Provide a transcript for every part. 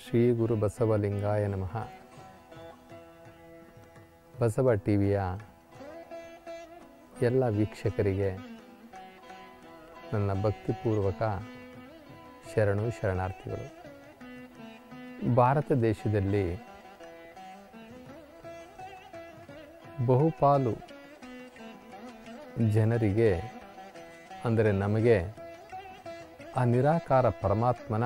ಶ್ರೀ ಗುರು ಬಸವಲಿಂಗಾಯ ನಮಃ ಬಸವ ಟಿವಿಯ ಎಲ್ಲ ವೀಕ್ಷಕರಿಗೆ ನನ್ನ ಭಕ್ತಿಪೂರ್ವಕ ಶರಣು ಶರಣಾರ್ಥಿಗಳು ಭಾರತ ದೇಶದಲ್ಲಿ ಬಹುಪಾಲು ಜನರಿಗೆ ಅಂದರೆ ನಮಗೆ ಆ ನಿರಾಕಾರ ಪರಮಾತ್ಮನ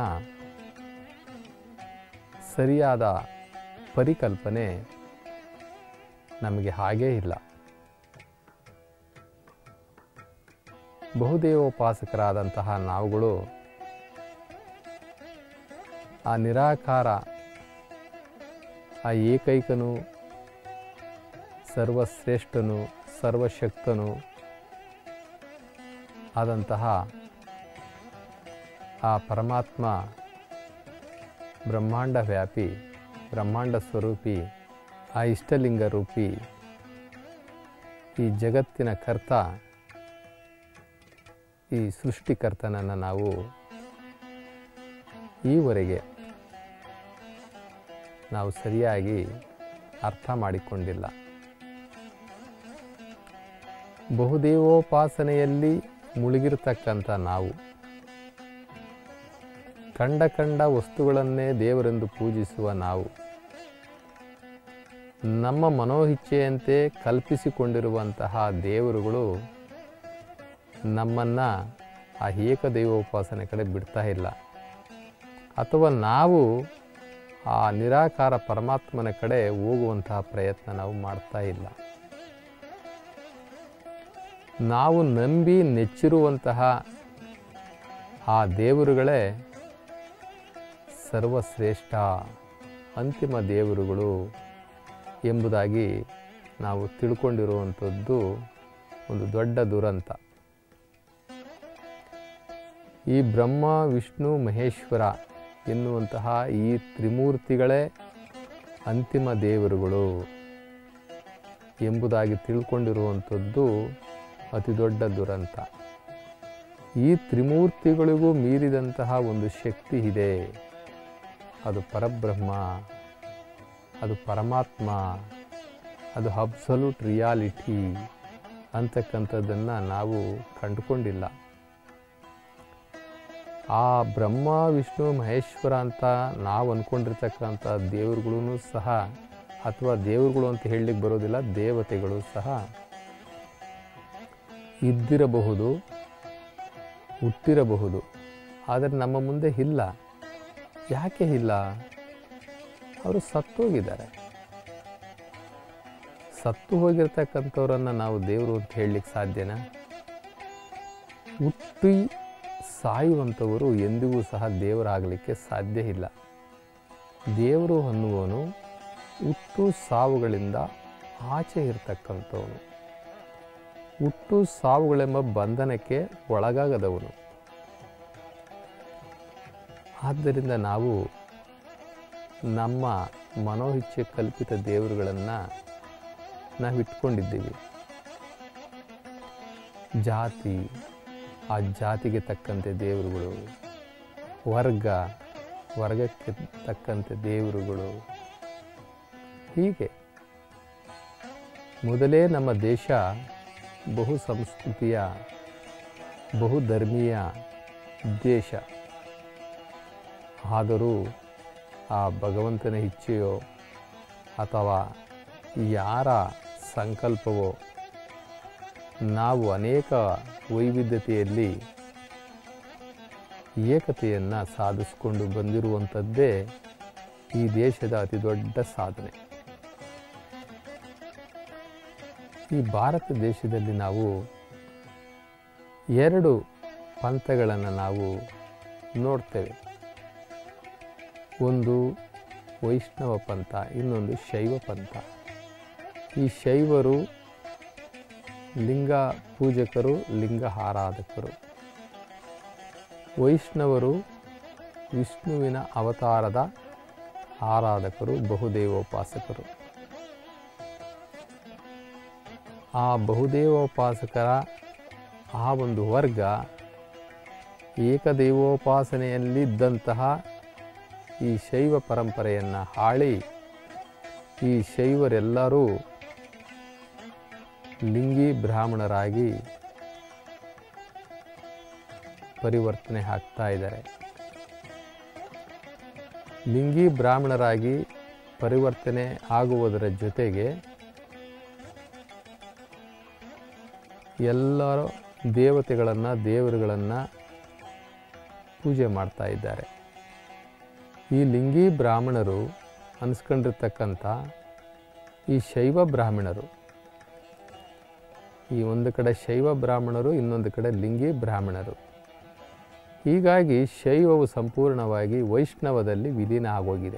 ಸರಿಯಾದ ಪರಿಕಲ್ಪನೆ ನಮಗೆ ಹಾಗೇ ಇಲ್ಲ ಬಹುದೇವೋಪಾಸಕರಾದಂತಹ ನಾವುಗಳು ಆ ನಿರಾಕಾರ ಆ ಏಕೈಕನು ಸರ್ವಶ್ರೇಷ್ಠನು ಸರ್ವಶಕ್ತನು ಆದಂತಹ ಆ ಪರಮಾತ್ಮ ಬ್ರಹ್ಮಾಂಡ ವ್ಯಾಪಿ ಬ್ರಹ್ಮಾಂಡ ಸ್ವರೂಪಿ ಆ ಇಷ್ಟಲಿಂಗ ರೂಪಿ ಈ ಜಗತ್ತಿನ ಕರ್ತ ಈ ಸೃಷ್ಟಿಕರ್ತನನ್ನು ನಾವು ಈವರೆಗೆ ನಾವು ಸರಿಯಾಗಿ ಅರ್ಥ ಮಾಡಿಕೊಂಡಿಲ್ಲ ಬಹುದೇವೋಪಾಸನೆಯಲ್ಲಿ ಮುಳುಗಿರ್ತಕ್ಕಂಥ ನಾವು ಕಂಡ ಕಂಡ ವಸ್ತುಗಳನ್ನೇ ದೇವರೆಂದು ಪೂಜಿಸುವ ನಾವು ನಮ್ಮ ಮನೋಹಿಚ್ಛೆಯಂತೆ ಕಲ್ಪಿಸಿಕೊಂಡಿರುವಂತಹ ದೇವರುಗಳು ನಮ್ಮನ್ನು ಆ ಏಕದೈವೋಪಾಸನೆ ಕಡೆ ಬಿಡ್ತಾ ಇಲ್ಲ ಅಥವಾ ನಾವು ಆ ನಿರಾಕಾರ ಪರಮಾತ್ಮನ ಕಡೆ ಹೋಗುವಂತಹ ಪ್ರಯತ್ನ ನಾವು ಮಾಡ್ತಾ ಇಲ್ಲ ನಾವು ನಂಬಿ ನೆಚ್ಚಿರುವಂತಹ ಆ ದೇವರುಗಳೇ ಸರ್ವಶ್ರೇಷ್ಠ ಅಂತಿಮ ದೇವರುಗಳು ಎಂಬುದಾಗಿ ನಾವು ತಿಳ್ಕೊಂಡಿರುವಂಥದ್ದು ಒಂದು ದೊಡ್ಡ ದುರಂತ ಈ ಬ್ರಹ್ಮ ವಿಷ್ಣು ಮಹೇಶ್ವರ ಎನ್ನುವಂತಹ ಈ ತ್ರಿಮೂರ್ತಿಗಳೇ ಅಂತಿಮ ದೇವರುಗಳು ಎಂಬುದಾಗಿ ತಿಳ್ಕೊಂಡಿರುವಂಥದ್ದು ಅತಿ ದೊಡ್ಡ ದುರಂತ ಈ ತ್ರಿಮೂರ್ತಿಗಳಿಗೂ ಮೀರಿದಂತಹ ಒಂದು ಶಕ್ತಿ ಇದೆ ಅದು ಪರಬ್ರಹ್ಮ ಅದು ಪರಮಾತ್ಮ ಅದು ಅಬ್ಸಲ್ಯೂಟ್ ರಿಯಾಲಿಟಿ ಅಂತಕ್ಕಂಥದ್ದನ್ನು ನಾವು ಕಂಡುಕೊಂಡಿಲ್ಲ ಆ ಬ್ರಹ್ಮ ವಿಷ್ಣು ಮಹೇಶ್ವರ ಅಂತ ನಾವು ಅಂದ್ಕೊಂಡಿರ್ತಕ್ಕಂಥ ದೇವರುಗಳೂ ಸಹ ಅಥವಾ ದೇವರುಗಳು ಅಂತ ಹೇಳಲಿಕ್ಕೆ ಬರೋದಿಲ್ಲ ದೇವತೆಗಳು ಸಹ ಇದ್ದಿರಬಹುದು ಹುಟ್ಟಿರಬಹುದು ಆದರೆ ನಮ್ಮ ಮುಂದೆ ಇಲ್ಲ ಯಾಕೆ ಇಲ್ಲ ಅವರು ಸತ್ತೋಗಿದ್ದಾರೆ ಸತ್ತು ಹೋಗಿರ್ತಕ್ಕಂಥವ್ರನ್ನು ನಾವು ದೇವರು ಅಂತ ಹೇಳಲಿಕ್ಕೆ ಸಾಧ್ಯನಾ ಹುಟ್ಟಿ ಸಾಯುವಂಥವರು ಎಂದಿಗೂ ಸಹ ದೇವರಾಗಲಿಕ್ಕೆ ಸಾಧ್ಯ ಇಲ್ಲ ದೇವರು ಅನ್ನುವನು ಹುಟ್ಟು ಸಾವುಗಳಿಂದ ಆಚೆ ಇರತಕ್ಕಂಥವನು ಹುಟ್ಟು ಸಾವುಗಳೆಂಬ ಬಂಧನಕ್ಕೆ ಒಳಗಾಗದವನು ಆದ್ದರಿಂದ ನಾವು ನಮ್ಮ ಮನೋಹಿಚ್ಛೆ ಕಲ್ಪಿತ ದೇವರುಗಳನ್ನು ನಾವು ಇಟ್ಕೊಂಡಿದ್ದೀವಿ ಜಾತಿ ಆ ಜಾತಿಗೆ ತಕ್ಕಂತೆ ದೇವರುಗಳು ವರ್ಗ ವರ್ಗಕ್ಕೆ ತಕ್ಕಂತೆ ದೇವರುಗಳು ಹೀಗೆ ಮೊದಲೇ ನಮ್ಮ ದೇಶ ಬಹು ಸಂಸ್ಕೃತಿಯ ಬಹುಧರ್ಮೀಯ ದೇಶ ಆದರೂ ಆ ಭಗವಂತನ ಇಚ್ಛೆಯೋ ಅಥವಾ ಯಾರ ಸಂಕಲ್ಪವೋ ನಾವು ಅನೇಕ ವೈವಿಧ್ಯತೆಯಲ್ಲಿ ಏಕತೆಯನ್ನು ಸಾಧಿಸಿಕೊಂಡು ಬಂದಿರುವಂಥದ್ದೇ ಈ ದೇಶದ ಅತಿ ದೊಡ್ಡ ಸಾಧನೆ ಈ ಭಾರತ ದೇಶದಲ್ಲಿ ನಾವು ಎರಡು ಪಂಥಗಳನ್ನು ನಾವು ನೋಡ್ತೇವೆ ಒಂದು ವೈಷ್ಣವ ಪಂಥ ಇನ್ನೊಂದು ಶೈವ ಪಂಥ ಈ ಶೈವರು ಲಿಂಗ ಪೂಜಕರು ಲಿಂಗ ಆರಾಧಕರು ವೈಷ್ಣವರು ವಿಷ್ಣುವಿನ ಅವತಾರದ ಆರಾಧಕರು ಬಹುದೇವೋಪಾಸಕರು ಆ ಬಹುದೇವೋಪಾಸಕರ ಆ ಒಂದು ವರ್ಗ ಏಕದೈವೋಪಾಸನೆಯಲ್ಲಿದ್ದಂತಹ ಈ ಶೈವ ಪರಂಪರೆಯನ್ನು ಹಾಳಿ ಈ ಶೈವರೆಲ್ಲರೂ ಲಿಂಗಿ ಬ್ರಾಹ್ಮಣರಾಗಿ ಪರಿವರ್ತನೆ ಆಗ್ತಾ ಇದ್ದಾರೆ ಲಿಂಗಿ ಬ್ರಾಹ್ಮಣರಾಗಿ ಪರಿವರ್ತನೆ ಆಗುವುದರ ಜೊತೆಗೆ ಎಲ್ಲರೂ ದೇವತೆಗಳನ್ನು ದೇವರುಗಳನ್ನು ಪೂಜೆ ಮಾಡ್ತಾ ಇದ್ದಾರೆ ಈ ಲಿಂಗಿ ಬ್ರಾಹ್ಮಣರು ಅನಿಸ್ಕೊಂಡಿರ್ತಕ್ಕಂಥ ಈ ಶೈವ ಬ್ರಾಹ್ಮಣರು ಈ ಒಂದು ಕಡೆ ಶೈವ ಬ್ರಾಹ್ಮಣರು ಇನ್ನೊಂದು ಕಡೆ ಲಿಂಗಿ ಬ್ರಾಹ್ಮಣರು ಹೀಗಾಗಿ ಶೈವವು ಸಂಪೂರ್ಣವಾಗಿ ವೈಷ್ಣವದಲ್ಲಿ ವಿಲೀನ ಆಗೋಗಿದೆ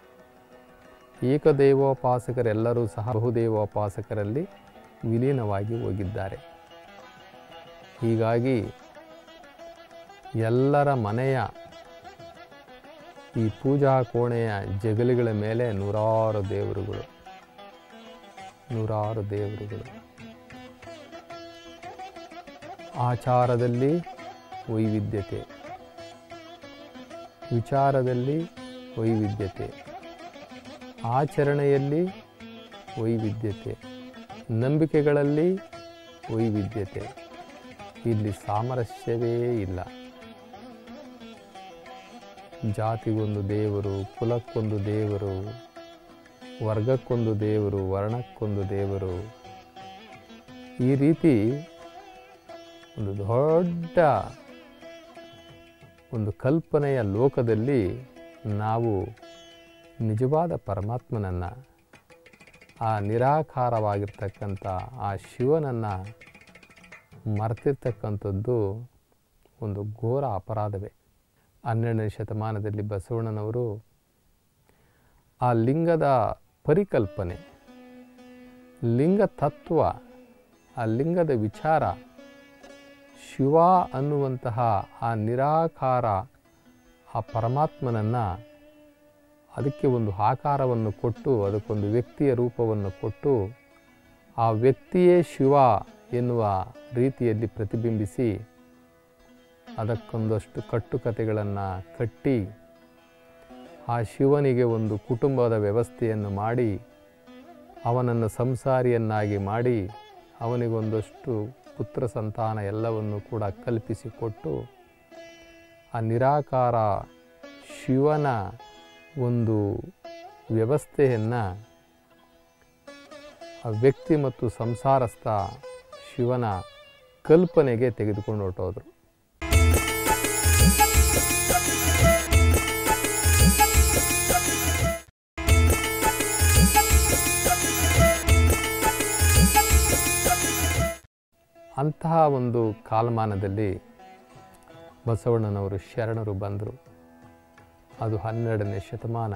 ಏಕದೇವೋಪಾಸಕರೆಲ್ಲರೂ ಸಹ ಬಹುದೇವೋಪಾಸಕರಲ್ಲಿ ವಿಲೀನವಾಗಿ ಹೋಗಿದ್ದಾರೆ ಹೀಗಾಗಿ ಎಲ್ಲರ ಮನೆಯ ಈ ಪೂಜಾ ಕೋಣೆಯ ಜಗಲಿಗಳ ಮೇಲೆ ನೂರಾರು ದೇವರುಗಳು ನೂರಾರು ದೇವರುಗಳು ಆಚಾರದಲ್ಲಿ ವೈವಿಧ್ಯತೆ ವಿಚಾರದಲ್ಲಿ ವೈವಿಧ್ಯತೆ ಆಚರಣೆಯಲ್ಲಿ ವೈವಿಧ್ಯತೆ ನಂಬಿಕೆಗಳಲ್ಲಿ ವೈವಿಧ್ಯತೆ ಇಲ್ಲಿ ಸಾಮರಸ್ಯವೇ ಇಲ್ಲ ಜಾತಿಗೊಂದು ದೇವರು ಕುಲಕ್ಕೊಂದು ದೇವರು ವರ್ಗಕ್ಕೊಂದು ದೇವರು ವರ್ಣಕ್ಕೊಂದು ದೇವರು ಈ ರೀತಿ ಒಂದು ದೊಡ್ಡ ಒಂದು ಕಲ್ಪನೆಯ ಲೋಕದಲ್ಲಿ ನಾವು ನಿಜವಾದ ಪರಮಾತ್ಮನನ್ನು ಆ ನಿರಾಕಾರವಾಗಿರ್ತಕ್ಕಂಥ ಆ ಶಿವನನ್ನು ಮರೆತಿರ್ತಕ್ಕಂಥದ್ದು ಒಂದು ಘೋರ ಅಪರಾಧವೇ ಹನ್ನೆರಡನೇ ಶತಮಾನದಲ್ಲಿ ಬಸವಣ್ಣನವರು ಆ ಲಿಂಗದ ಪರಿಕಲ್ಪನೆ ಲಿಂಗ ತತ್ವ ಆ ಲಿಂಗದ ವಿಚಾರ ಶಿವ ಅನ್ನುವಂತಹ ಆ ನಿರಾಕಾರ ಆ ಪರಮಾತ್ಮನನ್ನು ಅದಕ್ಕೆ ಒಂದು ಆಕಾರವನ್ನು ಕೊಟ್ಟು ಅದಕ್ಕೊಂದು ವ್ಯಕ್ತಿಯ ರೂಪವನ್ನು ಕೊಟ್ಟು ಆ ವ್ಯಕ್ತಿಯೇ ಶಿವ ಎನ್ನುವ ರೀತಿಯಲ್ಲಿ ಪ್ರತಿಬಿಂಬಿಸಿ ಅದಕ್ಕೊಂದಷ್ಟು ಕಟ್ಟುಕತೆಗಳನ್ನು ಕಟ್ಟಿ ಆ ಶಿವನಿಗೆ ಒಂದು ಕುಟುಂಬದ ವ್ಯವಸ್ಥೆಯನ್ನು ಮಾಡಿ ಅವನನ್ನು ಸಂಸಾರಿಯನ್ನಾಗಿ ಮಾಡಿ ಅವನಿಗೊಂದಷ್ಟು ಪುತ್ರ ಸಂತಾನ ಎಲ್ಲವನ್ನು ಕೂಡ ಕಲ್ಪಿಸಿಕೊಟ್ಟು ಆ ನಿರಾಕಾರ ಶಿವನ ಒಂದು ವ್ಯವಸ್ಥೆಯನ್ನು ಆ ವ್ಯಕ್ತಿ ಮತ್ತು ಸಂಸಾರಸ್ಥ ಶಿವನ ಕಲ್ಪನೆಗೆ ತೆಗೆದುಕೊಂಡು ಹೊರಟೋದ್ರು ಅಂತಹ ಒಂದು ಕಾಲಮಾನದಲ್ಲಿ ಬಸವಣ್ಣನವರು ಶರಣರು ಬಂದರು ಅದು ಹನ್ನೆರಡನೇ ಶತಮಾನ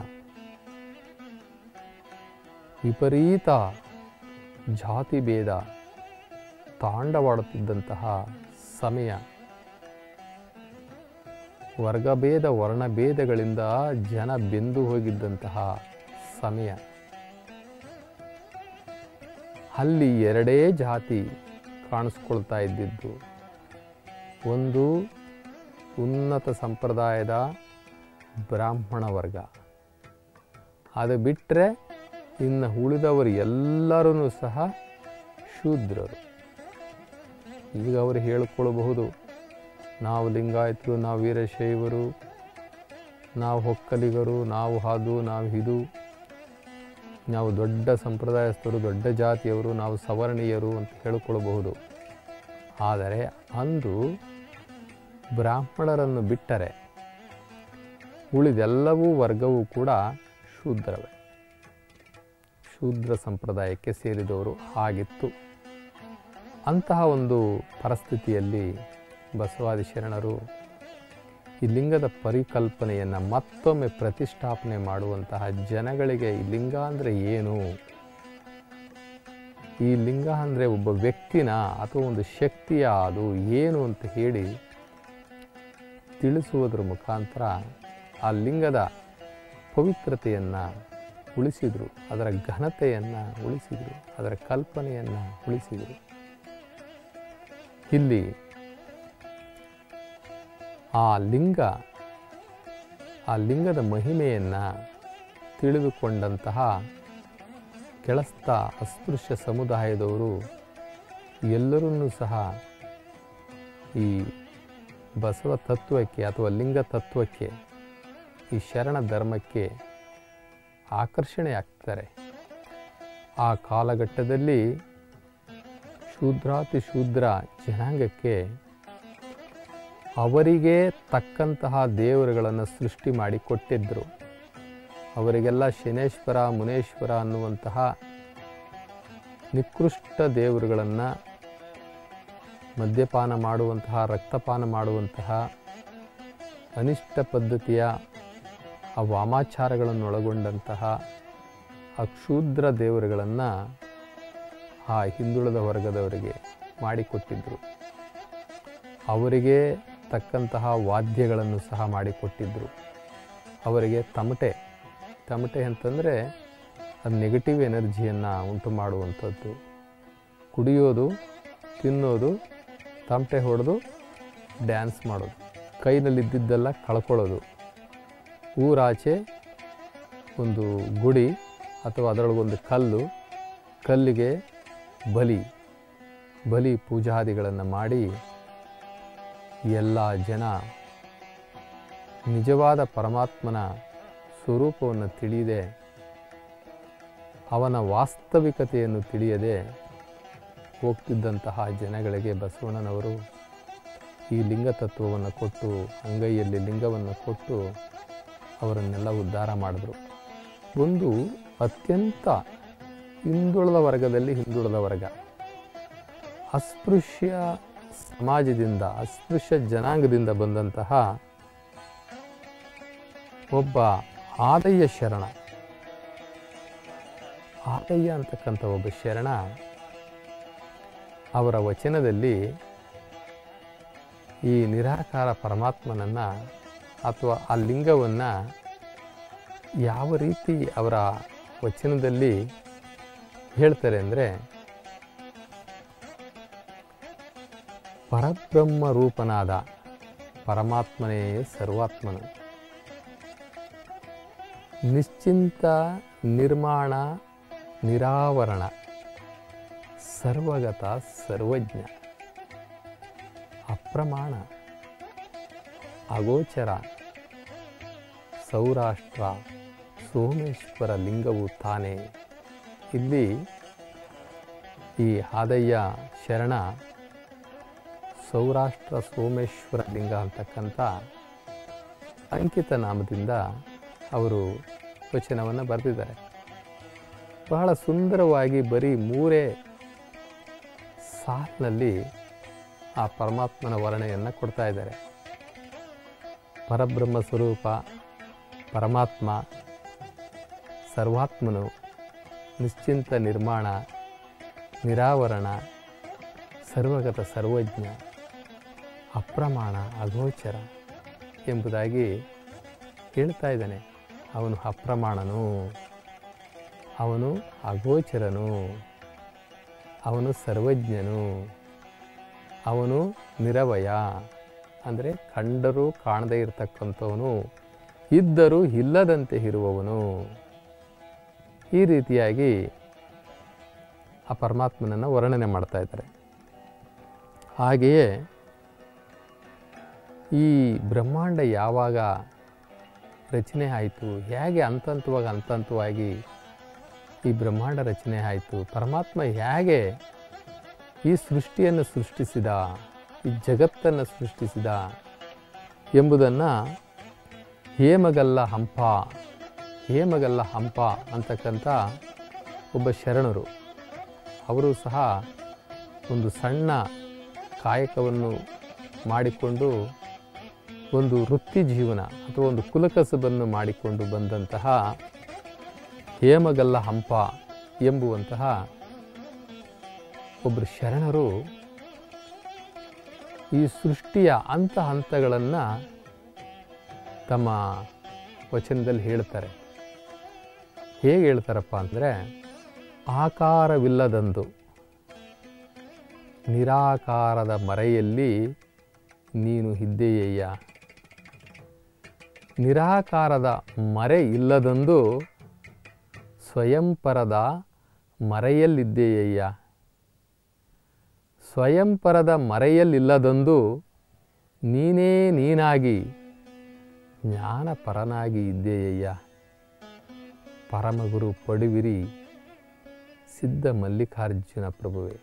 ವಿಪರೀತ ಜಾತಿ ಭೇದ ತಾಂಡವಾಡುತ್ತಿದ್ದಂತಹ ಸಮಯ ವರ್ಗಭೇದ ವರ್ಣಭೇದಗಳಿಂದ ಜನ ಬೆಂದು ಹೋಗಿದ್ದಂತಹ ಸಮಯ ಅಲ್ಲಿ ಎರಡೇ ಜಾತಿ ಕಾಣಿಸ್ಕೊಳ್ತಾ ಇದ್ದಿದ್ದು ಒಂದು ಉನ್ನತ ಸಂಪ್ರದಾಯದ ಬ್ರಾಹ್ಮಣ ವರ್ಗ ಅದು ಬಿಟ್ಟರೆ ಇನ್ನು ಉಳಿದವರು ಎಲ್ಲರೂ ಸಹ ಶೂದ್ರರು ಈಗ ಅವರು ಹೇಳಿಕೊಳ್ಳಬಹುದು ನಾವು ಲಿಂಗಾಯತರು ನಾವು ವೀರಶೈವರು ನಾವು ಹೊಕ್ಕಲಿಗರು ನಾವು ಅದು ನಾವು ಇದು ನಾವು ದೊಡ್ಡ ಸಂಪ್ರದಾಯಸ್ಥರು ದೊಡ್ಡ ಜಾತಿಯವರು ನಾವು ಸವರ್ಣೀಯರು ಅಂತ ಹೇಳಿಕೊಳ್ಳಬಹುದು ಆದರೆ ಅಂದು ಬ್ರಾಹ್ಮಣರನ್ನು ಬಿಟ್ಟರೆ ಉಳಿದೆಲ್ಲವೂ ವರ್ಗವೂ ಕೂಡ ಶೂದ್ರವೇ ಶೂದ್ರ ಸಂಪ್ರದಾಯಕ್ಕೆ ಸೇರಿದವರು ಆಗಿತ್ತು ಅಂತಹ ಒಂದು ಪರಿಸ್ಥಿತಿಯಲ್ಲಿ ಬಸವಾದಿ ಶರಣರು ಈ ಲಿಂಗದ ಪರಿಕಲ್ಪನೆಯನ್ನು ಮತ್ತೊಮ್ಮೆ ಪ್ರತಿಷ್ಠಾಪನೆ ಮಾಡುವಂತಹ ಜನಗಳಿಗೆ ಈ ಲಿಂಗ ಅಂದರೆ ಏನು ಈ ಲಿಂಗ ಅಂದರೆ ಒಬ್ಬ ವ್ಯಕ್ತಿನ ಅಥವಾ ಒಂದು ಶಕ್ತಿಯ ಅದು ಏನು ಅಂತ ಹೇಳಿ ತಿಳಿಸುವುದರ ಮುಖಾಂತರ ಆ ಲಿಂಗದ ಪವಿತ್ರತೆಯನ್ನು ಉಳಿಸಿದರು ಅದರ ಘನತೆಯನ್ನು ಉಳಿಸಿದರು ಅದರ ಕಲ್ಪನೆಯನ್ನು ಉಳಿಸಿದರು ಇಲ್ಲಿ ಆ ಲಿಂಗ ಆ ಲಿಂಗದ ಮಹಿಮೆಯನ್ನು ತಿಳಿದುಕೊಂಡಂತಹ ಕೆಳಸ್ಥ ಅಸ್ಪೃಶ್ಯ ಸಮುದಾಯದವರು ಎಲ್ಲರನ್ನೂ ಸಹ ಈ ಬಸವ ತತ್ವಕ್ಕೆ ಅಥವಾ ಲಿಂಗ ತತ್ವಕ್ಕೆ ಈ ಶರಣ ಧರ್ಮಕ್ಕೆ ಆಕರ್ಷಣೆ ಆಗ್ತಾರೆ ಆ ಕಾಲಘಟ್ಟದಲ್ಲಿ ಶೂದ್ರಾತಿ ಶೂದ್ರ ಜನಾಂಗಕ್ಕೆ ಅವರಿಗೆ ತಕ್ಕಂತಹ ದೇವರುಗಳನ್ನು ಸೃಷ್ಟಿ ಮಾಡಿ ಕೊಟ್ಟಿದ್ದರು ಅವರಿಗೆಲ್ಲ ಶನೇಶ್ವರ ಮುನೇಶ್ವರ ಅನ್ನುವಂತಹ ನಿಕೃಷ್ಟ ದೇವರುಗಳನ್ನು ಮದ್ಯಪಾನ ಮಾಡುವಂತಹ ರಕ್ತಪಾನ ಮಾಡುವಂತಹ ಅನಿಷ್ಟ ಪದ್ಧತಿಯ ಆ ವಾಮಾಚಾರಗಳನ್ನು ಒಳಗೊಂಡಂತಹ ಆ ಕ್ಷೂದ್ರ ದೇವರುಗಳನ್ನು ಆ ಹಿಂದುಳಿದ ವರ್ಗದವರಿಗೆ ಮಾಡಿಕೊಟ್ಟಿದ್ದರು ಅವರಿಗೆ ತಕ್ಕಂತಹ ವಾದ್ಯಗಳನ್ನು ಸಹ ಮಾಡಿಕೊಟ್ಟಿದ್ದರು ಅವರಿಗೆ ತಮಟೆ ತಮಟೆ ಅಂತಂದರೆ ಅದು ನೆಗೆಟಿವ್ ಎನರ್ಜಿಯನ್ನು ಉಂಟು ಮಾಡುವಂಥದ್ದು ಕುಡಿಯೋದು ತಿನ್ನೋದು ತಮಟೆ ಹೊಡೆದು ಡ್ಯಾನ್ಸ್ ಮಾಡೋದು ಕೈನಲ್ಲಿದ್ದದ್ದೆಲ್ಲ ಕಳ್ಕೊಳ್ಳೋದು ಊರಾಚೆ ಒಂದು ಗುಡಿ ಅಥವಾ ಅದರೊಳಗೊಂದು ಕಲ್ಲು ಕಲ್ಲಿಗೆ ಬಲಿ ಬಲಿ ಪೂಜಾದಿಗಳನ್ನು ಮಾಡಿ ಎಲ್ಲ ಜನ ನಿಜವಾದ ಪರಮಾತ್ಮನ ಸ್ವರೂಪವನ್ನು ತಿಳಿಯದೆ ಅವನ ವಾಸ್ತವಿಕತೆಯನ್ನು ತಿಳಿಯದೆ ಹೋಗ್ತಿದ್ದಂತಹ ಜನಗಳಿಗೆ ಬಸವಣ್ಣನವರು ಈ ಲಿಂಗ ತತ್ವವನ್ನು ಕೊಟ್ಟು ಅಂಗೈಯಲ್ಲಿ ಲಿಂಗವನ್ನು ಕೊಟ್ಟು ಅವರನ್ನೆಲ್ಲ ಉದ್ಧಾರ ಮಾಡಿದ್ರು ಒಂದು ಅತ್ಯಂತ ಹಿಂದುಳಿದ ವರ್ಗದಲ್ಲಿ ಹಿಂದುಳಿದ ವರ್ಗ ಅಸ್ಪೃಶ್ಯ ಸಮಾಜದಿಂದ ಅಸ್ಪೃಶ್ಯ ಜನಾಂಗದಿಂದ ಬಂದಂತಹ ಒಬ್ಬ ಆದಯ್ಯ ಶರಣ ಆದಯ್ಯ ಅಂತಕ್ಕಂಥ ಒಬ್ಬ ಶರಣ ಅವರ ವಚನದಲ್ಲಿ ಈ ನಿರಾಕಾರ ಪರಮಾತ್ಮನನ್ನು ಅಥವಾ ಆ ಲಿಂಗವನ್ನು ಯಾವ ರೀತಿ ಅವರ ವಚನದಲ್ಲಿ ಹೇಳ್ತಾರೆ ಅಂದರೆ ಪರಬ್ರಹ್ಮ ರೂಪನಾದ ಪರಮಾತ್ಮನೇ ಸರ್ವಾತ್ಮನು ನಿಶ್ಚಿಂತ ನಿರ್ಮಾಣ ನಿರಾವರಣ ಸರ್ವಗತ ಸರ್ವಜ್ಞ ಅಪ್ರಮಾಣ ಅಗೋಚರ ಸೌರಾಷ್ಟ್ರ ಸೋಮೇಶ್ವರ ಲಿಂಗವು ತಾನೇ ಇಲ್ಲಿ ಈ ಹಾದಯ್ಯ ಶರಣ ಸೌರಾಷ್ಟ್ರ ಸೋಮೇಶ್ವರ ಲಿಂಗ ಅಂತಕ್ಕಂಥ ಅಂಕಿತ ನಾಮದಿಂದ ಅವರು ವಚನವನ್ನು ಬರೆದಿದ್ದಾರೆ ಬಹಳ ಸುಂದರವಾಗಿ ಬರೀ ಮೂರೇ ಸಾಲಿನಲ್ಲಿ ಆ ಪರಮಾತ್ಮನ ವರ್ಣೆಯನ್ನು ಕೊಡ್ತಾ ಇದ್ದಾರೆ ಪರಬ್ರಹ್ಮ ಸ್ವರೂಪ ಪರಮಾತ್ಮ ಸರ್ವಾತ್ಮನು ನಿಶ್ಚಿಂತ ನಿರ್ಮಾಣ ನಿರಾವರಣ ಸರ್ವಗತ ಸರ್ವಜ್ಞ ಅಪ್ರಮಾಣ ಅಗೋಚರ ಎಂಬುದಾಗಿ ಹೇಳ್ತಾ ಇದ್ದಾನೆ ಅವನು ಅಪ್ರಮಾಣನು ಅವನು ಅಗೋಚರನು ಅವನು ಸರ್ವಜ್ಞನು ಅವನು ನಿರವಯ ಅಂದರೆ ಕಂಡರೂ ಕಾಣದೇ ಇರತಕ್ಕಂಥವನು ಇದ್ದರೂ ಇಲ್ಲದಂತೆ ಇರುವವನು ಈ ರೀತಿಯಾಗಿ ಆ ಪರಮಾತ್ಮನನ್ನು ವರ್ಣನೆ ಮಾಡ್ತಾ ಇದ್ದಾರೆ ಹಾಗೆಯೇ ಈ ಬ್ರಹ್ಮಾಂಡ ಯಾವಾಗ ರಚನೆ ಆಯಿತು ಹೇಗೆ ಹಂತಂತವಾಗಿ ಹಂತಂತವಾಗಿ ಈ ಬ್ರಹ್ಮಾಂಡ ರಚನೆ ಆಯಿತು ಪರಮಾತ್ಮ ಹೇಗೆ ಈ ಸೃಷ್ಟಿಯನ್ನು ಸೃಷ್ಟಿಸಿದ ಈ ಜಗತ್ತನ್ನು ಸೃಷ್ಟಿಸಿದ ಎಂಬುದನ್ನು ಹೇಮಗಲ್ಲ ಹಂಪ ಹೇಮಗಲ್ಲ ಹಂಪ ಅಂತಕ್ಕಂಥ ಒಬ್ಬ ಶರಣರು ಅವರು ಸಹ ಒಂದು ಸಣ್ಣ ಕಾಯಕವನ್ನು ಮಾಡಿಕೊಂಡು ಒಂದು ವೃತ್ತಿ ಜೀವನ ಅಥವಾ ಒಂದು ಕುಲಕಸಬನ್ನು ಮಾಡಿಕೊಂಡು ಬಂದಂತಹ ಹೇಮಗಲ್ಲ ಹಂಪ ಎಂಬುವಂತಹ ಒಬ್ಬರು ಶರಣರು ಈ ಸೃಷ್ಟಿಯ ಹಂತ ಹಂತಗಳನ್ನು ತಮ್ಮ ವಚನದಲ್ಲಿ ಹೇಳ್ತಾರೆ ಹೇಗೆ ಹೇಳ್ತಾರಪ್ಪ ಅಂದರೆ ಆಕಾರವಿಲ್ಲದಂದು ನಿರಾಕಾರದ ಮರೆಯಲ್ಲಿ ನೀನು ಇದ್ದೆಯಯ್ಯ ನಿರಾಕಾರದ ಮರೆ ಇಲ್ಲದೊಂದು ಸ್ವಯಂಪರದ ಮರೆಯಲ್ಲಿದ್ದೆಯಯ್ಯ ಸ್ವಯಂಪರದ ಮರೆಯಲ್ಲಿಲ್ಲದೊಂದು ನೀನೇ ನೀನಾಗಿ ಜ್ಞಾನಪರನಾಗಿ ಇದ್ದೇಯಯ್ಯ ಪರಮಗುರು ಪಡುವಿರಿ ಸಿದ್ಧ ಮಲ್ಲಿಕಾರ್ಜುನ ಪ್ರಭುವೆ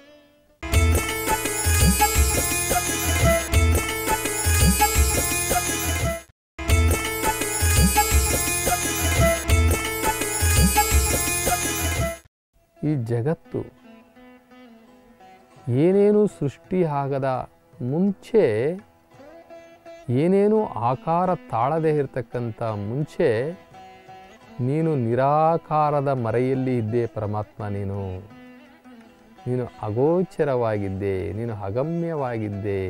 ಈ ಜಗತ್ತು ಏನೇನು ಸೃಷ್ಟಿ ಆಗದ ಮುಂಚೆ ಏನೇನು ಆಕಾರ ತಾಳದೇ ಇರತಕ್ಕಂಥ ಮುಂಚೆ ನೀನು ನಿರಾಕಾರದ ಮರೆಯಲ್ಲಿ ಇದ್ದೆ ಪರಮಾತ್ಮ ನೀನು ನೀನು ಅಗೋಚರವಾಗಿದ್ದೆ ನೀನು ಅಗಮ್ಯವಾಗಿದ್ದೆ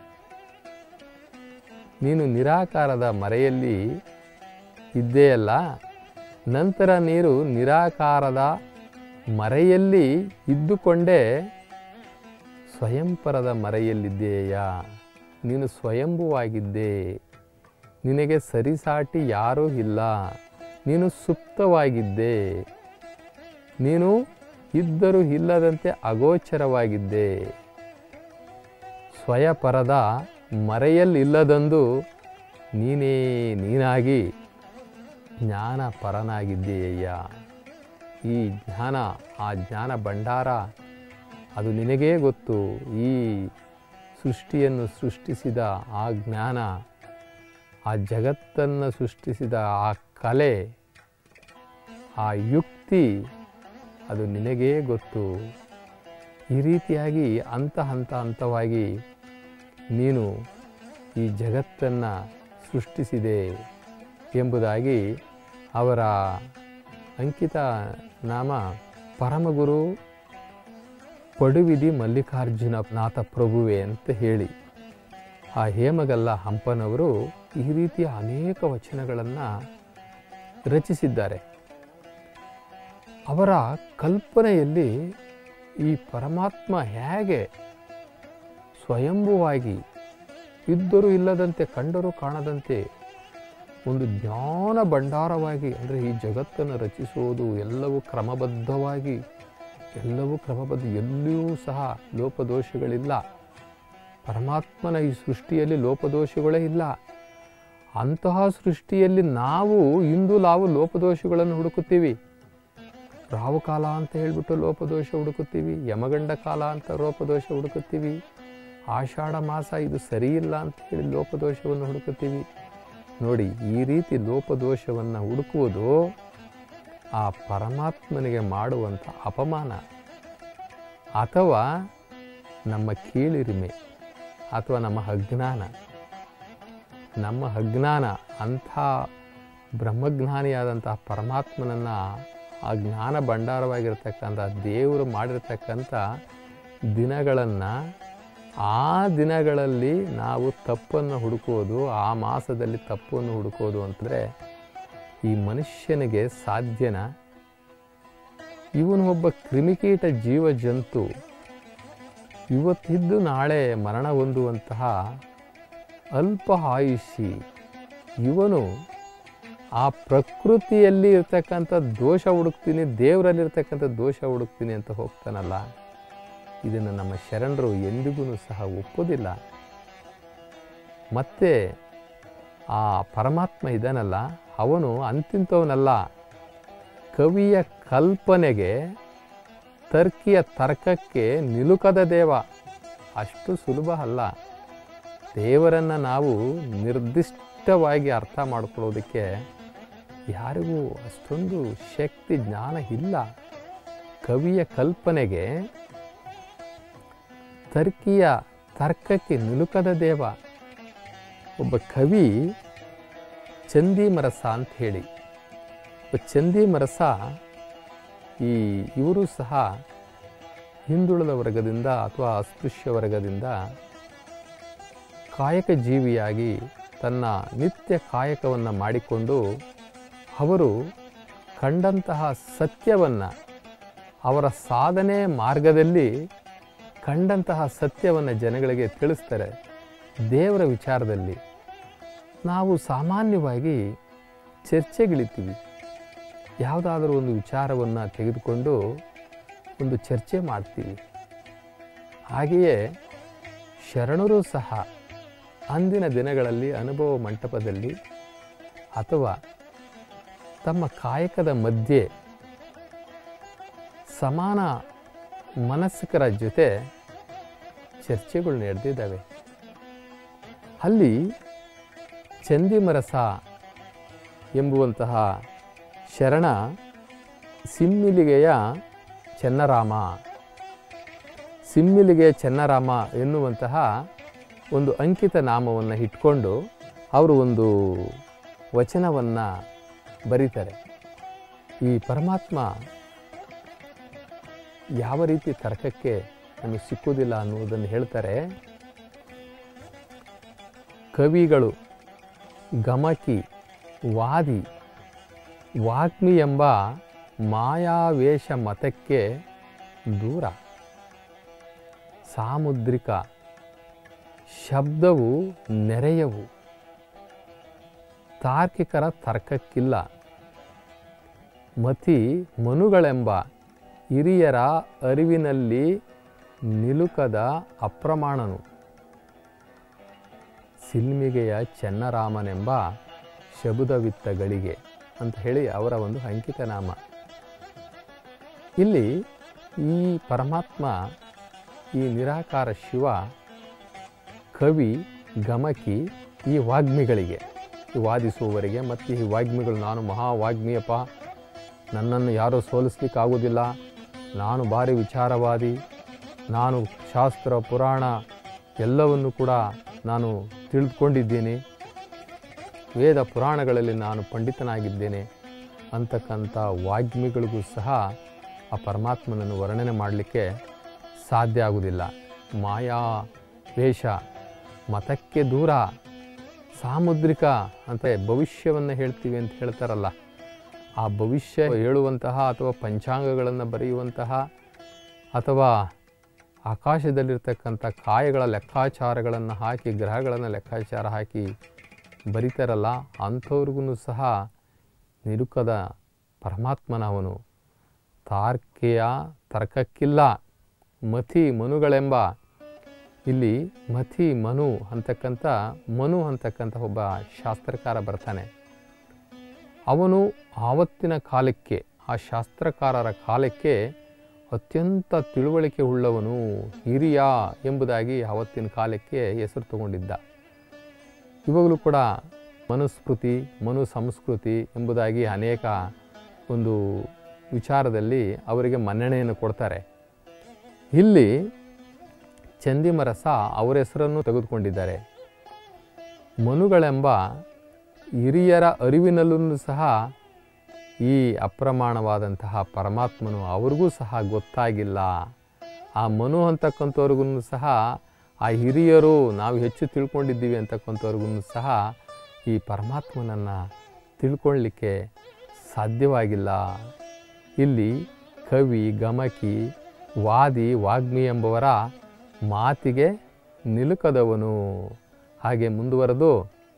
ನೀನು ನಿರಾಕಾರದ ಮರೆಯಲ್ಲಿ ಇದ್ದೆಯಲ್ಲ ನಂತರ ನೀರು ನಿರಾಕಾರದ ಮರೆಯಲ್ಲಿ ಇದ್ದುಕೊಂಡೇ ಸ್ವಯಂಪರದ ಮರೆಯಲ್ಲಿದ್ದೀಯಾ ನೀನು ಸ್ವಯಂಭುವಾಗಿದ್ದೆ ನಿನಗೆ ಸರಿಸಾಟಿ ಯಾರೂ ಇಲ್ಲ ನೀನು ಸುಪ್ತವಾಗಿದ್ದೆ ನೀನು ಇದ್ದರೂ ಇಲ್ಲದಂತೆ ಅಗೋಚರವಾಗಿದ್ದೆ ಸ್ವಯಪರದ ಮರೆಯಲ್ಲಿಲ್ಲದಂದು ನೀನೇ ನೀನಾಗಿ ಜ್ಞಾನ ಪರನಾಗಿದ್ದೀಯಯ್ಯ ಈ ಜ್ಞಾನ ಆ ಜ್ಞಾನ ಭಂಡಾರ ಅದು ನಿನಗೇ ಗೊತ್ತು ಈ ಸೃಷ್ಟಿಯನ್ನು ಸೃಷ್ಟಿಸಿದ ಆ ಜ್ಞಾನ ಆ ಜಗತ್ತನ್ನು ಸೃಷ್ಟಿಸಿದ ಆ ಕಲೆ ಆ ಯುಕ್ತಿ ಅದು ನಿನಗೇ ಗೊತ್ತು ಈ ರೀತಿಯಾಗಿ ಹಂತ ಹಂತ ಹಂತವಾಗಿ ನೀನು ಈ ಜಗತ್ತನ್ನು ಸೃಷ್ಟಿಸಿದೆ ಎಂಬುದಾಗಿ ಅವರ ಅಂಕಿತ ನಾಮ ಪರಮಗುರು ಪಡುವಿದಿ ಮಲ್ಲಿಕಾರ್ಜುನ ನಾಥ ಪ್ರಭುವೆ ಅಂತ ಹೇಳಿ ಆ ಹೇಮಗಲ್ಲ ಹಂಪನವರು ಈ ರೀತಿಯ ಅನೇಕ ವಚನಗಳನ್ನು ರಚಿಸಿದ್ದಾರೆ ಅವರ ಕಲ್ಪನೆಯಲ್ಲಿ ಈ ಪರಮಾತ್ಮ ಹೇಗೆ ಸ್ವಯಂಭುವಾಗಿ ಇದ್ದರೂ ಇಲ್ಲದಂತೆ ಕಂಡರೂ ಕಾಣದಂತೆ ಒಂದು ಜ್ಞಾನ ಭಂಡಾರವಾಗಿ ಅಂದರೆ ಈ ಜಗತ್ತನ್ನು ರಚಿಸುವುದು ಎಲ್ಲವೂ ಕ್ರಮಬದ್ಧವಾಗಿ ಎಲ್ಲವೂ ಕ್ರಮಬದ್ಧ ಎಲ್ಲಿಯೂ ಸಹ ಲೋಪದೋಷಗಳಿಲ್ಲ ಪರಮಾತ್ಮನ ಈ ಸೃಷ್ಟಿಯಲ್ಲಿ ಲೋಪದೋಷಗಳೇ ಇಲ್ಲ ಅಂತಹ ಸೃಷ್ಟಿಯಲ್ಲಿ ನಾವು ಇಂದು ನಾವು ಲೋಪದೋಷಗಳನ್ನು ಹುಡುಕುತ್ತೀವಿ ರಾವು ಕಾಲ ಅಂತ ಹೇಳಿಬಿಟ್ಟು ಲೋಪದೋಷ ಹುಡುಕುತ್ತೀವಿ ಯಮಗಂಡ ಕಾಲ ಅಂತ ಲೋಪದೋಷ ಹುಡುಕುತ್ತೀವಿ ಆಷಾಢ ಮಾಸ ಇದು ಸರಿಯಿಲ್ಲ ಅಂತ ಹೇಳಿ ಲೋಪದೋಷವನ್ನು ಹುಡುಕುತ್ತೀವಿ ನೋಡಿ ಈ ರೀತಿ ಲೋಪದೋಷವನ್ನು ಹುಡುಕುವುದು ಆ ಪರಮಾತ್ಮನಿಗೆ ಮಾಡುವಂಥ ಅಪಮಾನ ಅಥವಾ ನಮ್ಮ ಕೀಳಿರಿಮೆ ಅಥವಾ ನಮ್ಮ ಅಜ್ಞಾನ ನಮ್ಮ ಅಜ್ಞಾನ ಅಂಥ ಬ್ರಹ್ಮಜ್ಞಾನಿಯಾದಂತಹ ಪರಮಾತ್ಮನನ್ನು ಆ ಜ್ಞಾನ ಭಂಡಾರವಾಗಿರ್ತಕ್ಕಂಥ ದೇವರು ಮಾಡಿರ್ತಕ್ಕಂಥ ದಿನಗಳನ್ನು ಆ ದಿನಗಳಲ್ಲಿ ನಾವು ತಪ್ಪನ್ನು ಹುಡುಕೋದು ಆ ಮಾಸದಲ್ಲಿ ತಪ್ಪನ್ನು ಹುಡುಕೋದು ಅಂತಂದರೆ ಈ ಮನುಷ್ಯನಿಗೆ ಸಾಧ್ಯನ ಇವನು ಒಬ್ಬ ಕ್ರಿಮಿಕೀಟ ಜೀವ ಜಂತು ಇವತ್ತಿದ್ದು ನಾಳೆ ಮರಣ ಹೊಂದುವಂತಹ ಅಲ್ಪ ಆಯುಷಿ ಇವನು ಆ ಪ್ರಕೃತಿಯಲ್ಲಿ ಇರ್ತಕ್ಕಂಥ ದೋಷ ಹುಡುಕ್ತೀನಿ ದೇವರಲ್ಲಿರ್ತಕ್ಕಂಥ ದೋಷ ಹುಡುಕ್ತೀನಿ ಅಂತ ಹೋಗ್ತಾನಲ್ಲ ಇದನ್ನು ನಮ್ಮ ಶರಣರು ಎಂದಿಗೂ ಸಹ ಒಪ್ಪೋದಿಲ್ಲ ಮತ್ತೆ ಆ ಪರಮಾತ್ಮ ಇದಾನಲ್ಲ ಅವನು ಅಂತಿಂತವನಲ್ಲ ಕವಿಯ ಕಲ್ಪನೆಗೆ ತರ್ಕಿಯ ತರ್ಕಕ್ಕೆ ನಿಲುಕದ ದೇವ ಅಷ್ಟು ಸುಲಭ ಅಲ್ಲ ದೇವರನ್ನು ನಾವು ನಿರ್ದಿಷ್ಟವಾಗಿ ಅರ್ಥ ಮಾಡ್ಕೊಳ್ಳೋದಕ್ಕೆ ಯಾರಿಗೂ ಅಷ್ಟೊಂದು ಶಕ್ತಿ ಜ್ಞಾನ ಇಲ್ಲ ಕವಿಯ ಕಲ್ಪನೆಗೆ ತರ್ಕಿಯ ತರ್ಕಕ್ಕೆ ನಿಲುಕದ ದೇವ ಒಬ್ಬ ಕವಿ ಚಂದಿ ಮರಸ ಅಂತ ಹೇಳಿ ಒಬ್ಬ ಚಂದಿ ಮರಸ ಈ ಇವರು ಸಹ ಹಿಂದುಳಿದ ವರ್ಗದಿಂದ ಅಥವಾ ಅಸ್ಪೃಶ್ಯ ವರ್ಗದಿಂದ ಕಾಯಕ ಜೀವಿಯಾಗಿ ತನ್ನ ನಿತ್ಯ ಕಾಯಕವನ್ನು ಮಾಡಿಕೊಂಡು ಅವರು ಕಂಡಂತಹ ಸತ್ಯವನ್ನು ಅವರ ಸಾಧನೆ ಮಾರ್ಗದಲ್ಲಿ ಕಂಡಂತಹ ಸತ್ಯವನ್ನು ಜನಗಳಿಗೆ ತಿಳಿಸ್ತಾರೆ ದೇವರ ವಿಚಾರದಲ್ಲಿ ನಾವು ಸಾಮಾನ್ಯವಾಗಿ ಚರ್ಚೆಗಿಳಿತೀವಿ ಯಾವುದಾದ್ರೂ ಒಂದು ವಿಚಾರವನ್ನು ತೆಗೆದುಕೊಂಡು ಒಂದು ಚರ್ಚೆ ಮಾಡ್ತೀವಿ ಹಾಗೆಯೇ ಶರಣರು ಸಹ ಅಂದಿನ ದಿನಗಳಲ್ಲಿ ಅನುಭವ ಮಂಟಪದಲ್ಲಿ ಅಥವಾ ತಮ್ಮ ಕಾಯಕದ ಮಧ್ಯೆ ಸಮಾನ ಮನಸ್ಸಿಕರ ಜೊತೆ ಚರ್ಚೆಗಳು ನಡೆದಿದ್ದಾವೆ ಅಲ್ಲಿ ಚಂದಿಮರಸ ಎಂಬುವಂತಹ ಶರಣ ಸಿಮ್ಮಿಲಿಗೆಯ ಚೆನ್ನರಾಮ ಸಿಮ್ಮಿಲಿಗೆ ಚೆನ್ನರಾಮ ಎನ್ನುವಂತಹ ಒಂದು ಅಂಕಿತ ನಾಮವನ್ನು ಇಟ್ಕೊಂಡು ಅವರು ಒಂದು ವಚನವನ್ನು ಬರೀತಾರೆ ಈ ಪರಮಾತ್ಮ ಯಾವ ರೀತಿ ತರ್ಕಕ್ಕೆ ನಮಗೆ ಸಿಕ್ಕುವುದಿಲ್ಲ ಅನ್ನುವುದನ್ನು ಹೇಳ್ತಾರೆ ಕವಿಗಳು ಗಮಕಿ ವಾದಿ ವಾಗ್ಮಿ ಎಂಬ ಮಾಯಾವೇಶ ಮತಕ್ಕೆ ದೂರ ಸಾಮುದ್ರಿಕ ಶಬ್ದವು ನೆರೆಯವು ತಾರ್ಕಿಕರ ತರ್ಕಕ್ಕಿಲ್ಲ ಮತಿ ಮನುಗಳೆಂಬ ಹಿರಿಯರ ಅರಿವಿನಲ್ಲಿ ನಿಲುಕದ ಅಪ್ರಮಾಣನು ಸಿಲ್ಮಿಗೆಯ ಚೆನ್ನರಾಮನೆಂಬ ಶಬುದವಿತ್ತ ಗಳಿಗೆ ಅಂತ ಹೇಳಿ ಅವರ ಒಂದು ಅಂಕಿತ ನಾಮ ಇಲ್ಲಿ ಈ ಪರಮಾತ್ಮ ಈ ನಿರಾಕಾರ ಶಿವ ಕವಿ ಗಮಕಿ ಈ ವಾಗ್ಮಿಗಳಿಗೆ ಈ ವಾದಿಸುವವರಿಗೆ ಮತ್ತು ಈ ವಾಗ್ಮಿಗಳು ನಾನು ಮಹಾವಾಗ್ಮಿಯಪ್ಪ ನನ್ನನ್ನು ಯಾರೂ ಸೋಲಿಸ್ಲಿಕ್ಕಾಗೋದಿಲ್ಲ ನಾನು ಭಾರಿ ವಿಚಾರವಾದಿ ನಾನು ಶಾಸ್ತ್ರ ಪುರಾಣ ಎಲ್ಲವನ್ನು ಕೂಡ ನಾನು ತಿಳಿದುಕೊಂಡಿದ್ದೀನಿ ವೇದ ಪುರಾಣಗಳಲ್ಲಿ ನಾನು ಪಂಡಿತನಾಗಿದ್ದೇನೆ ಅಂತಕ್ಕಂಥ ವಾಗ್ಮಿಗಳಿಗೂ ಸಹ ಆ ಪರಮಾತ್ಮನನ್ನು ವರ್ಣನೆ ಮಾಡಲಿಕ್ಕೆ ಸಾಧ್ಯ ಆಗುವುದಿಲ್ಲ ಮಾಯಾ ವೇಷ ಮತಕ್ಕೆ ದೂರ ಸಾಮುದ್ರಿಕ ಅಂತ ಭವಿಷ್ಯವನ್ನು ಹೇಳ್ತೀವಿ ಅಂತ ಹೇಳ್ತಾರಲ್ಲ ಆ ಭವಿಷ್ಯ ಹೇಳುವಂತಹ ಅಥವಾ ಪಂಚಾಂಗಗಳನ್ನು ಬರೆಯುವಂತಹ ಅಥವಾ ಆಕಾಶದಲ್ಲಿರ್ತಕ್ಕಂಥ ಕಾಯಗಳ ಲೆಕ್ಕಾಚಾರಗಳನ್ನು ಹಾಕಿ ಗ್ರಹಗಳನ್ನು ಲೆಕ್ಕಾಚಾರ ಹಾಕಿ ಬರೀತಾರಲ್ಲ ಅಂಥವ್ರಿಗೂ ಸಹ ನಿರುಕದ ಪರಮಾತ್ಮನವನು ತಾರ್ಕೆಯ ತರ್ಕಕ್ಕಿಲ್ಲ ಮತಿ ಮನುಗಳೆಂಬ ಇಲ್ಲಿ ಮತಿ ಮನು ಅಂತಕ್ಕಂಥ ಮನು ಅಂತಕ್ಕಂಥ ಒಬ್ಬ ಶಾಸ್ತ್ರಕಾರ ಬರ್ತಾನೆ ಅವನು ಆವತ್ತಿನ ಕಾಲಕ್ಕೆ ಆ ಶಾಸ್ತ್ರಕಾರರ ಕಾಲಕ್ಕೆ ಅತ್ಯಂತ ತಿಳುವಳಿಕೆ ಉಳ್ಳವನು ಹಿರಿಯ ಎಂಬುದಾಗಿ ಆವತ್ತಿನ ಕಾಲಕ್ಕೆ ಹೆಸರು ತಗೊಂಡಿದ್ದ ಇವಾಗಲೂ ಕೂಡ ಮನುಸ್ಮೃತಿ ಮನು ಸಂಸ್ಕೃತಿ ಎಂಬುದಾಗಿ ಅನೇಕ ಒಂದು ವಿಚಾರದಲ್ಲಿ ಅವರಿಗೆ ಮನ್ನಣೆಯನ್ನು ಕೊಡ್ತಾರೆ ಇಲ್ಲಿ ಚಂದಿಮರಸ ಅವರ ಹೆಸರನ್ನು ತೆಗೆದುಕೊಂಡಿದ್ದಾರೆ ಮನುಗಳೆಂಬ ಹಿರಿಯರ ಅರಿವಿನಲ್ಲೂ ಸಹ ಈ ಅಪ್ರಮಾಣವಾದಂತಹ ಪರಮಾತ್ಮನು ಅವ್ರಿಗೂ ಸಹ ಗೊತ್ತಾಗಿಲ್ಲ ಆ ಮನು ಅಂತಕ್ಕಂಥವ್ರಿಗೂ ಸಹ ಆ ಹಿರಿಯರು ನಾವು ಹೆಚ್ಚು ತಿಳ್ಕೊಂಡಿದ್ದೀವಿ ಅಂತಕ್ಕಂಥವ್ರಿಗೂ ಸಹ ಈ ಪರಮಾತ್ಮನನ್ನು ತಿಳ್ಕೊಳ್ಳಿಕ್ಕೆ ಸಾಧ್ಯವಾಗಿಲ್ಲ ಇಲ್ಲಿ ಕವಿ ಗಮಕಿ ವಾದಿ ವಾಗ್ಮಿ ಎಂಬವರ ಮಾತಿಗೆ ನಿಲುಕದವನು ಹಾಗೆ ಮುಂದುವರೆದು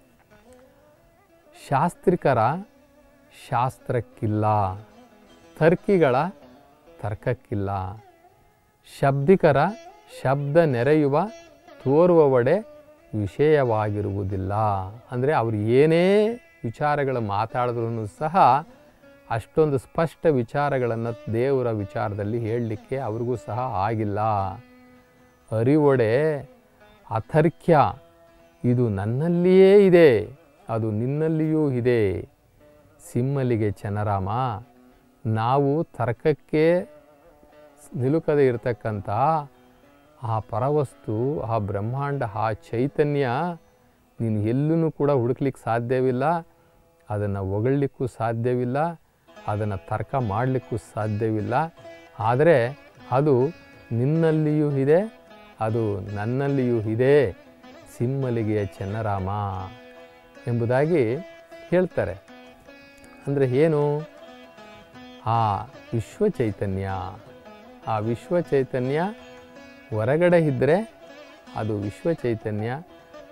ಶಾಸ್ತ್ರಿಕರ ಶಾಸ್ತ್ರಕ್ಕಿಲ್ಲ ತರ್ಕಿಗಳ ತರ್ಕಕ್ಕಿಲ್ಲ ಶಬ್ದಿಕರ ಶಬ್ದ ನೆರೆಯುವ ತೋರುವವಡೆ ವಿಷಯವಾಗಿರುವುದಿಲ್ಲ ಅಂದರೆ ಅವರು ಏನೇ ವಿಚಾರಗಳು ಮಾತಾಡಿದ್ರೂ ಸಹ ಅಷ್ಟೊಂದು ಸ್ಪಷ್ಟ ವಿಚಾರಗಳನ್ನು ದೇವರ ವಿಚಾರದಲ್ಲಿ ಹೇಳಲಿಕ್ಕೆ ಅವ್ರಿಗೂ ಸಹ ಆಗಿಲ್ಲ ಅರಿವೊಡೆ ಅಥರ್ಕ್ಯ ಇದು ನನ್ನಲ್ಲಿಯೇ ಇದೆ ಅದು ನಿನ್ನಲ್ಲಿಯೂ ಇದೆ ಸಿಮ್ಮಲಿಗೆ ಚನ್ನರಾಮ ನಾವು ತರ್ಕಕ್ಕೆ ನಿಲುಕದೆ ಇರತಕ್ಕಂಥ ಆ ಪರವಸ್ತು ಆ ಬ್ರಹ್ಮಾಂಡ ಆ ಚೈತನ್ಯ ನೀನು ಎಲ್ಲೂ ಕೂಡ ಹುಡುಕ್ಲಿಕ್ಕೆ ಸಾಧ್ಯವಿಲ್ಲ ಅದನ್ನು ಹೊಗಳ್ಲಿಕ್ಕೂ ಸಾಧ್ಯವಿಲ್ಲ ಅದನ್ನು ತರ್ಕ ಮಾಡಲಿಕ್ಕೂ ಸಾಧ್ಯವಿಲ್ಲ ಆದರೆ ಅದು ನಿನ್ನಲ್ಲಿಯೂ ಇದೆ ಅದು ನನ್ನಲ್ಲಿಯೂ ಇದೆ ಸಿಮ್ಮಲಿಗೆಯ ಚೆನ್ನರಾಮ ಎಂಬುದಾಗಿ ಹೇಳ್ತಾರೆ ಅಂದರೆ ಏನು ಆ ವಿಶ್ವ ಚೈತನ್ಯ ಆ ವಿಶ್ವ ಚೈತನ್ಯ ಹೊರಗಡೆ ಇದ್ದರೆ ಅದು ವಿಶ್ವ ಚೈತನ್ಯ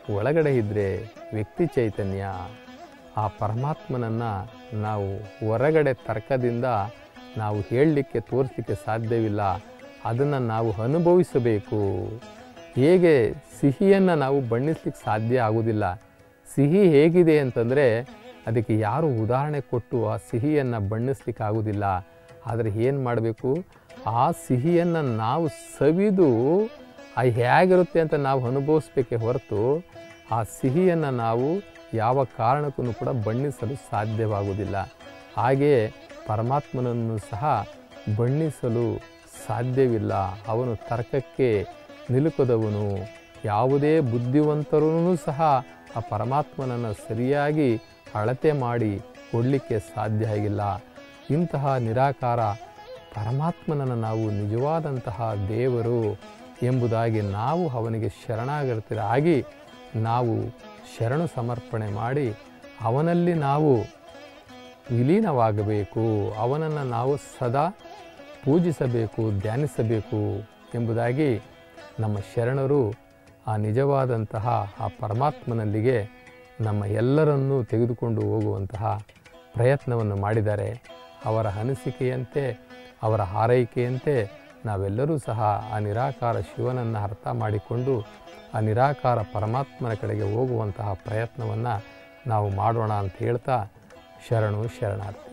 ಒಳಗಡೆ ಇದ್ದರೆ ವ್ಯಕ್ತಿ ಚೈತನ್ಯ ಆ ಪರಮಾತ್ಮನನ್ನು ನಾವು ಹೊರಗಡೆ ತರ್ಕದಿಂದ ನಾವು ಹೇಳಲಿಕ್ಕೆ ತೋರಿಸಲಿಕ್ಕೆ ಸಾಧ್ಯವಿಲ್ಲ ಅದನ್ನು ನಾವು ಅನುಭವಿಸಬೇಕು ಹೇಗೆ ಸಿಹಿಯನ್ನು ನಾವು ಬಣ್ಣಿಸ್ಲಿಕ್ಕೆ ಸಾಧ್ಯ ಆಗೋದಿಲ್ಲ ಸಿಹಿ ಹೇಗಿದೆ ಅಂತಂದರೆ ಅದಕ್ಕೆ ಯಾರು ಉದಾಹರಣೆ ಕೊಟ್ಟು ಆ ಸಿಹಿಯನ್ನು ಬಣ್ಣಿಸ್ಲಿಕ್ಕೆ ಆಗೋದಿಲ್ಲ ಆದರೆ ಏನು ಮಾಡಬೇಕು ಆ ಸಿಹಿಯನ್ನು ನಾವು ಸವಿದು ಆ ಹೇಗಿರುತ್ತೆ ಅಂತ ನಾವು ಅನುಭವಿಸ್ಬೇಕೇ ಹೊರತು ಆ ಸಿಹಿಯನ್ನು ನಾವು ಯಾವ ಕಾರಣಕ್ಕೂ ಕೂಡ ಬಣ್ಣಿಸಲು ಸಾಧ್ಯವಾಗುವುದಿಲ್ಲ ಹಾಗೆಯೇ ಪರಮಾತ್ಮನನ್ನು ಸಹ ಬಣ್ಣಿಸಲು ಸಾಧ್ಯವಿಲ್ಲ ಅವನು ತರ್ಕಕ್ಕೆ ನಿಲುಕದವನು ಯಾವುದೇ ಬುದ್ಧಿವಂತರೂ ಸಹ ಆ ಪರಮಾತ್ಮನನ್ನು ಸರಿಯಾಗಿ ಅಳತೆ ಮಾಡಿ ಕೊಡಲಿಕ್ಕೆ ಸಾಧ್ಯ ಆಗಿಲ್ಲ ಇಂತಹ ನಿರಾಕಾರ ಪರಮಾತ್ಮನನ್ನು ನಾವು ನಿಜವಾದಂತಹ ದೇವರು ಎಂಬುದಾಗಿ ನಾವು ಅವನಿಗೆ ಶರಣಾಗತರಾಗಿ ನಾವು ಶರಣು ಸಮರ್ಪಣೆ ಮಾಡಿ ಅವನಲ್ಲಿ ನಾವು ವಿಲೀನವಾಗಬೇಕು ಅವನನ್ನು ನಾವು ಸದಾ ಪೂಜಿಸಬೇಕು ಧ್ಯಾನಿಸಬೇಕು ಎಂಬುದಾಗಿ ನಮ್ಮ ಶರಣರು ಆ ನಿಜವಾದಂತಹ ಆ ಪರಮಾತ್ಮನಲ್ಲಿಗೆ ನಮ್ಮ ಎಲ್ಲರನ್ನೂ ತೆಗೆದುಕೊಂಡು ಹೋಗುವಂತಹ ಪ್ರಯತ್ನವನ್ನು ಮಾಡಿದ್ದಾರೆ ಅವರ ಅನಿಸಿಕೆಯಂತೆ ಅವರ ಹಾರೈಕೆಯಂತೆ ನಾವೆಲ್ಲರೂ ಸಹ ಆ ನಿರಾಕಾರ ಶಿವನನ್ನು ಅರ್ಥ ಮಾಡಿಕೊಂಡು ಆ ನಿರಾಕಾರ ಪರಮಾತ್ಮನ ಕಡೆಗೆ ಹೋಗುವಂತಹ ಪ್ರಯತ್ನವನ್ನು ನಾವು ಮಾಡೋಣ ಅಂತ ಹೇಳ್ತಾ ಶರಣು ಶರಣಾರ್ಥಿ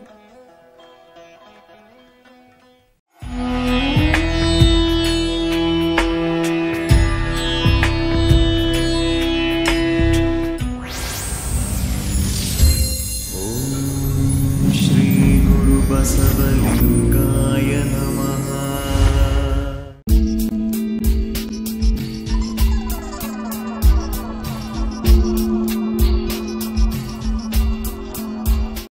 श्रीगुरुबसवलिङ्गाय